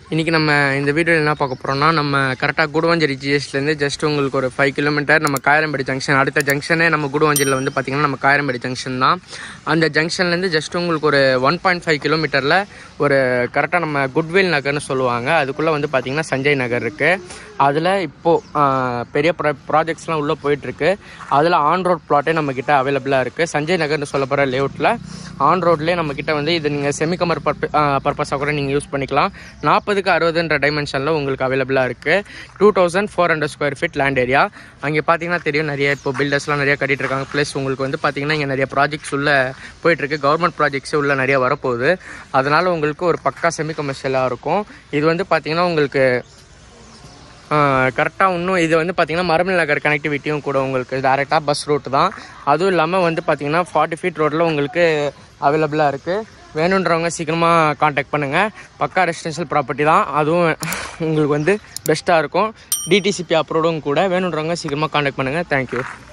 இன்றைக்கி நம்ம இந்த வீடியோவில் என்ன பார்க்க போகிறோம்னா நம்ம கரெக்டாக குடுவாஞ்சேரி ஜிஎஸ்லேருந்து ஜஸ்ட் உங்களுக்கு ஒரு ஃபைவ் கிலோமீட்டர் நம்ம காயரம்பேடி ஜங்ஷன் அடுத்த ஜங்ஷனே நம்ம குடுவாஞ்சேரியில் வந்து பார்த்திங்கன்னா நம்ம காயரம்பேடி ஜங்ஷன் தான் அந்த ஜங்ஷன்லேருந்து ஜஸ்ட் உங்களுக்கு ஒரு ஒன் பாயிண்ட் ஃபைவ் கிலோமீட்டரில் ஒரு கரெக்டாக நம்ம குட்வில் நகர்னு சொல்லுவாங்க அதுக்குள்ளே வந்து பார்த்திங்கன்னா சஞ்சய் நகர் இருக்குது அதில் இப்போது பெரிய ப்ரா ப்ராஜெக்ட்ஸ்லாம் உள்ளே போயிட்டுருக்கு அதில் ஆன் ரோட் பிளாட்டே நம்மக்கிட்ட அவைலபிளாக இருக்குது சஞ்சய் நகர்னு சொல்ல போகிற லேஅவுட்டில் ஆன் ரோட்லேயே நம்மக்கிட்ட வந்து இது நீங்கள் செமிகமர் பர்ப பர்பஸாக கூட நீங்கள் யூஸ் பண்ணிக்கலாம் நாற்பதுக்கு அறுபதுன்ற டைமென்ஷனில் உங்களுக்கு அவைலபிளாக இருக்குது two thousand four hundred square feet land area அங்கே பார்த்தீங்கன்னா தெரியும் நிறைய இப்போ பில்டர்ஸ்லாம் நிறைய கட்டிட்டு இருக்காங்க ப்ளஸ் உங்களுக்கு வந்து பார்த்தீங்கன்னா இங்கே நிறைய ப்ராஜெக்ட்ஸ் உள்ள போயிட்டுருக்கு கவர்மெண்ட் ப்ராஜெக்ட்ஸே உள்ள நிறைய வரப்போகுது அதனால் உங்களுக்கு ஒரு பக்கா செமி கமர்ஷியலாக இருக்கும் இது வந்து பார்த்தீங்கன்னா உங்களுக்கு கரெக்டாக இன்னும் இது வந்து பார்த்தீங்கன்னா மரமல் நகர் கனெக்டிவிட்டியும் கூட உங்களுக்கு டேரெக்டாக பஸ் ரூட் தான் அதுவும் இல்லாமல் வந்து பார்த்தீங்கன்னா ஃபார்ட்டி ஃபீட் ரோட்டில் உங்களுக்கு அவைலபிளாக இருக்குது வேணுன்றவங்க சீக்கிரமாக காண்டாக்ட் பண்ணுங்கள் பக்கா ரெசிடென்ஷியல் ப்ராப்பர்ட்டி தான் அதுவும் உங்களுக்கு வந்து பெஸ்ட்டாக இருக்கும் டிடிசிபி அப்ரூவ்டும் கூட வேணுன்றவங்க சீக்கிரமாக காண்டாக்ட் பண்ணுங்கள் தேங்க்யூ